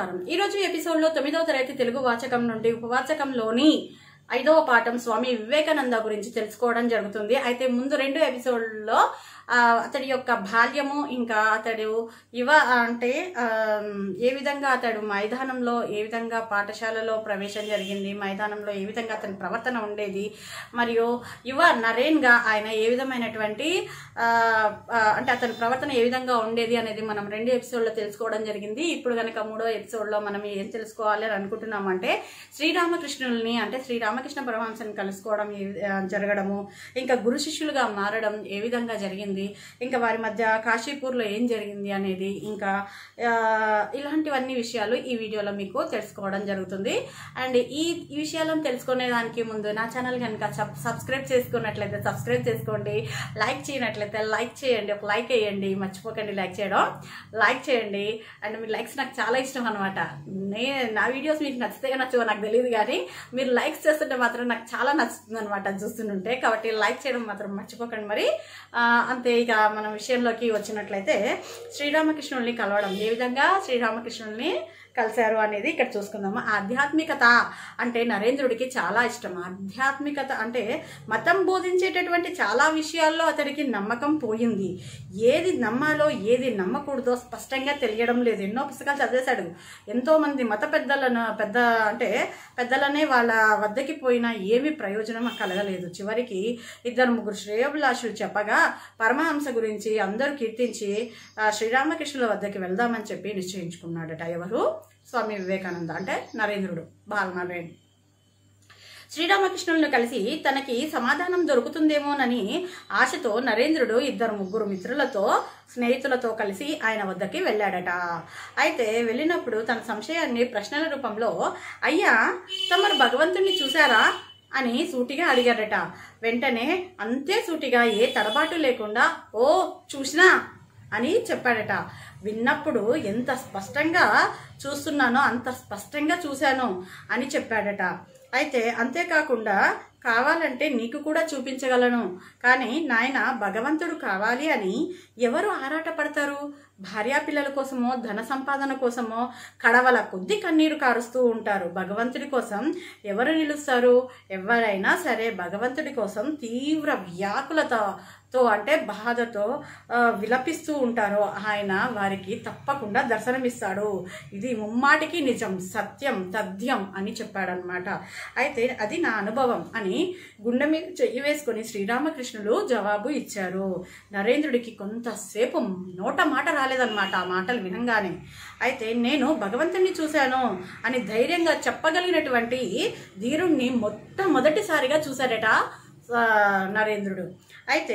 నమస్కారం ఈ రోజు ఎపిసోడ్ లో తొమ్మిదవ తరగతి తెలుగు వాచకం నుండి ఉపవాచకంలోని ఐదవ పాఠం స్వామి వివేకానంద గురించి తెలుసుకోవడం జరుగుతుంది అయితే ముందు రెండు ఎపిసోడ్లో ఆ, అతడి యొక్క బాల్యము ఇంకా అతడు యువ అంటే ఆ, ఏ విధంగా అతడు మైదానంలో ఏ విధంగా పాఠశాలలో ప్రవేశం జరిగింది మైదానంలో ఏ విధంగా అతని ప్రవర్తన ఉండేది మరియు యువ నరేన్గా ఆయన ఏ విధమైనటువంటి ఆ, ఆ, అంటే అతని ప్రవర్తన ఏ విధంగా ఉండేది అనేది మనం రెండు ఎపిసోడ్లో తెలుసుకోవడం జరిగింది ఇప్పుడు కనుక మూడో ఎపిసోడ్లో మనం ఏం తెలుసుకోవాలి అని అనుకుంటున్నామంటే శ్రీరామకృష్ణుల్ని అంటే శ్రీరామకృష్ణ పరమహంసని కలుసుకోవడం ఏ వి- ఆ, జరగడము ఇంకా గురు శిష్యులుగా మారడం ఏ విధంగా జరిగింది ఇంకా వారి మధ్య కాశీపూర్లో ఏం జరిగింది అనేది ఇంకా ఆ, ఇలాంటివన్నీ విషయాలు ఈ వీడియోలో మీకు తెలుసుకోవడం జరుగుతుంది అండ్ ఈ ఈ విషయాలను తెలుసుకునే దానికి ముందు నా ఛానల్ కనుక సబ్ సబ్స్క్రైబ్ చేసుకున్నట్లయితే సబ్స్క్రైబ్ చేసుకోండి లైక్ చేయనట్లయితే లైక్ చేయండి ఒక లైక్ వేయండి మర్చిపోకండి లైక్ చేయడం లైక్ చేయండి అండ్ మీ లైక్స్ నాకు చాలా ఇష్టం అనమాట నే నా వీడియోస్ మీకు నచ్చితే నచ్చవో నాకు తెలియదు కానీ మీరు లైక్స్ చేస్తుంటే మాత్రం నాకు చాలా నచ్చుతుంది అనమాట చూస్తుంటే కాబట్టి లైక్ చేయడం మాత్రం మర్చిపోకండి మరి ఆ, అంతే ఇక మన విషయంలోకి వచ్చినట్లయితే శ్రీరామకృష్ణుల్ని కలవడం ఏ విధంగా శ్రీరామకృష్ణుల్ని కలిశారు అనేది ఇక్కడ చూసుకుందాము ఆధ్యాత్మికత అంటే నరేంద్రుడికి చాలా ఇష్టం ఆధ్యాత్మికత అంటే మతం బోధించేటటువంటి చాలా విషయాల్లో అతడికి నమ్మకం పోయింది ఏది నమ్మాలో ఏది నమ్మకూడదో స్పష్టంగా తెలియడం లేదు ఎన్నో పుస్తకాలు చదివేశాడు ఎంతో మంది మత పెద్దలను పెద్ద అంటే పెద్దలనే వాళ్ళ వద్దకి పోయినా ఏమీ ప్రయోజనం కలగలేదు చివరికి ఇద్దరు ముగ్గురు శ్రేయోభిలాషులు చెప్పగా పరమహంస గురించి అందరూ కీర్తించి ఆ, శ్రీరామకృష్ణుల వద్దకి వెళ్దామని చెప్పి నిశ్చయించుకున్నాడట ఎవరు స్వామి వివేకానంద అంటే నరేంద్రుడు బాలనరేన్ శ్రీరామకృష్ణులను కలిసి తనకి సమాధానం దొరుకుతుందేమోనని ఆశతో నరేంద్రుడు ఇద్దరు ముగ్గురు మిత్రులతో స్నేహితులతో కలిసి ఆయన వద్దకి వెళ్ళాడట అయితే వెళ్ళినప్పుడు తన సంశయాన్ని ప్రశ్నల రూపంలో అయ్యా తమరు భగవంతుణ్ణి చూశారా అని సూటిగా అడిగాడట వెంటనే అంతే సూటిగా ఏ తడబాటు లేకుండా ఓ చూసినా అని చెప్పాడట విన్నప్పుడు ఎంత స్పష్టంగా చూస్తున్నానో అంత స్పష్టంగా చూశాను అని చెప్పాడట అయితే అంతేకాకుండా కావాలంటే నీకు కూడా చూపించగలను కానీ నాయన భగవంతుడు కావాలి అని ఎవరు ఆరాటపడతారు భార్యాపిల్లల కోసమో ధన సంపాదన కోసమో కడవల కొద్ది కన్నీరు కారుస్తూ ఉంటారు భగవంతుడి కోసం ఎవరు నిలుస్తారు ఎవరైనా సరే భగవంతుడి కోసం తీవ్ర వ్యాకులత తో అంటే బాధతో ఆ, విలపిస్తూ ఉంటారో ఆయన వారికి తప్పకుండా దర్శనమిస్తాడు ఇది ముమ్మాటికి నిజం సత్యం తథ్యం అని చెప్పాడనమాట అయితే అది నా అనుభవం అని గుండె మీద చెయ్యి వేసుకొని శ్రీరామకృష్ణులు జవాబు ఇచ్చారు నరేంద్రుడికి కొంతసేపు నోట మాట రాలేదన్నమాట ఆ మాటలు వినంగానే అయితే నేను భగవంతుణ్ణి చూశాను అని ధైర్యంగా చెప్పగలిగినటువంటి ధీరుణ్ణి మొట్టమొదటిసారిగా చూశాడట ఆ, నరేంద్రుడు అయితే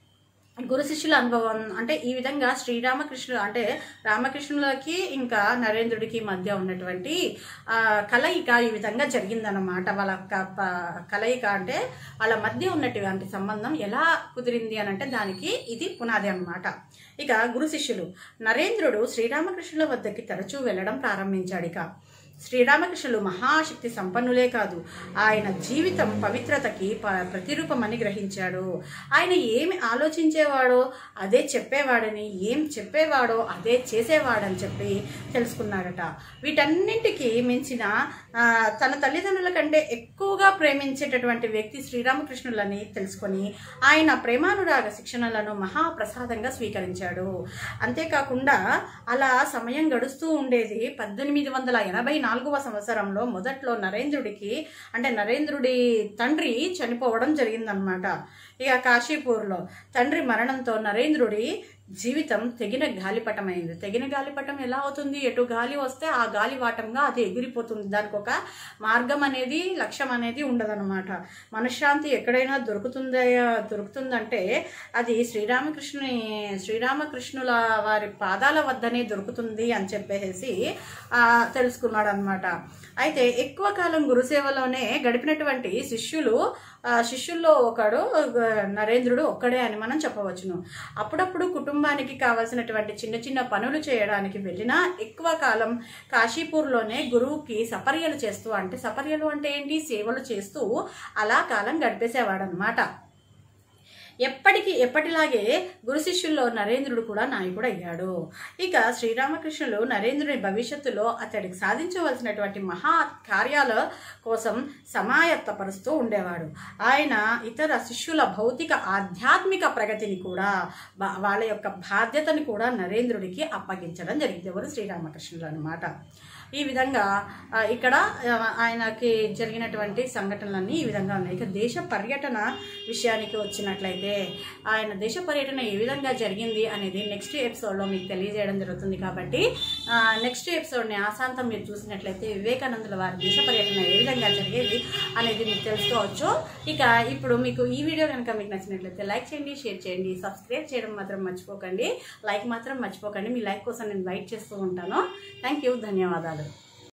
గురు శిష్యుల అనుభవం అంటే ఈ విధంగా శ్రీరామకృష్ణుడు అంటే రామకృష్ణులకి ఇంకా నరేంద్రుడికి మధ్య ఉన్నటువంటి ఆ, కలయిక ఈ విధంగా జరిగిందనమాట వాళ్ళ క- ప- కలయిక అంటే వాళ్ళ మధ్య ఉన్నటువంటి సంబంధం ఎలా కుదిరింది అని అంటే దానికి ఇది పునాది అన్నమాట ఇక గురు శిష్యులు నరేంద్రుడు శ్రీరామకృష్ణుల వద్దకి తరచూ వెళ్ళడం ప్రారంభించాడు ఇక శ్రీరామకృష్ణులు మహాశక్తి సంపన్నులే కాదు ఆయన జీవితం పవిత్రతకి ప- ప్రతిరూపమని గ్రహించాడు ఆయన ఏమి ఆలోచించేవాడో అదే చెప్పేవాడని ఏం చెప్పేవాడో అదే చేసేవాడని చెప్పి తెలుసుకున్నాడట వీటన్నింటికి మించిన ఆ, తన తల్లిదండ్రుల కంటే ఎక్కువగా ప్రేమించేటటువంటి వ్యక్తి శ్రీరామకృష్ణులని తెలుసుకొని ఆయన ప్రేమానురాగ శిక్షణలను మహాప్రసాదంగా స్వీకరించాడు అంతేకాకుండా అలా సమయం గడుస్తూ ఉండేది పద్దెనిమిది వందల ఎనభై నాలుగవ సంవత్సరంలో మొదట్లో నరేంద్రుడికి అంటే నరేంద్రుడి తండ్రి చనిపోవడం జరిగిందనమాట ఇక కాశీపూర్లో తండ్రి మరణంతో నరేంద్రుడి జీవితం తెగిన గాలిపటమైంది తెగిన గాలిపటం ఎలా అవుతుంది ఎటు గాలి వస్తే ఆ గాలి వాటంగా అది ఎగిరిపోతుంది దానికి ఒక మార్గం అనేది లక్ష్యం అనేది ఉండదన్నమాట మనశ్శాంతి ఎక్కడైనా దొరుకుతుందా దొరుకుతుందంటే అది శ్రీరామకృష్ణుని శ్రీరామకృష్ణుల వారి పాదాల వద్దనే దొరుకుతుంది అని చెప్పేసి ఆ, తెలుసుకున్నాడు అనమాట అయితే ఎక్కువ కాలం గురుసేవలోనే గడిపినటువంటి శిష్యులు ఆ, శిష్యుల్లో ఒకడు ఆ, నరేంద్రుడు ఒక్కడే అని మనం చెప్పవచ్చును అప్పుడప్పుడు కుటుంబానికి కావాల్సినటువంటి చిన్న చిన్న పనులు చేయడానికి వెళ్ళినా ఎక్కువ కాలం కాశీపూర్లోనే గురువుకి సపర్యలు చేస్తూ అంటే సపర్యలు అంటే ఏంటి సేవలు చేస్తూ అలా కాలం గడిపేసేవాడు అనమాట ఎప్పటికీ ఎప్పటిలాగే గురు శిష్యుల్లో నరేంద్రుడు కూడా నాయకుడు అయ్యాడు ఇక శ్రీరామకృష్ణులు నరేంద్రుని భవిష్యత్తులో అతడికి సాధించవలసినటువంటి మహా కార్యాల కోసం సమాయత్తపరుస్తూ ఉండేవాడు ఆయన ఇతర శిష్యుల భౌతిక ఆధ్యాత్మిక ప్రగతిని కూడా బా- వాళ్ళ యొక్క బాధ్యతని కూడా నరేంద్రుడికి అప్పగించడం జరిగింది ఎవరు శ్రీరామకృష్ణులు అనమాట ఈ విధంగా ఆ, ఇక్కడ ఆ, ఆయనకి జరిగినటువంటి సంఘటనలన్నీ ఈ విధంగా ఉన్నాయి ఇక దేశ పర్యటన విషయానికి వచ్చినట్లయితే ఆయన దేశ పర్యటన ఏ విధంగా జరిగింది అనేది నెక్స్ట్ ఎపిసోడ్లో మీకు తెలియజేయడం జరుగుతుంది కాబట్టి నెక్స్ట్ ఎపిసోడ్ని ఆశాంతం మీరు చూసినట్లయితే వివేకానందుల వారి దేశ పర్యటన ఏ విధంగా జరిగేది అనేది మీకు తెలుసుకోవచ్చు ఇక ఇప్పుడు మీకు ఈ వీడియో కనుక మీకు నచ్చినట్లయితే లైక్ చేయండి షేర్ చేయండి సబ్స్క్రైబ్ చేయడం మాత్రం మర్చిపోకండి లైక్ మాత్రం మర్చిపోకండి మీ లైక్ కోసం నేను వెయిట్ చేస్తూ ఉంటాను థ్యాంక్ యూ ధన్యవాదాలు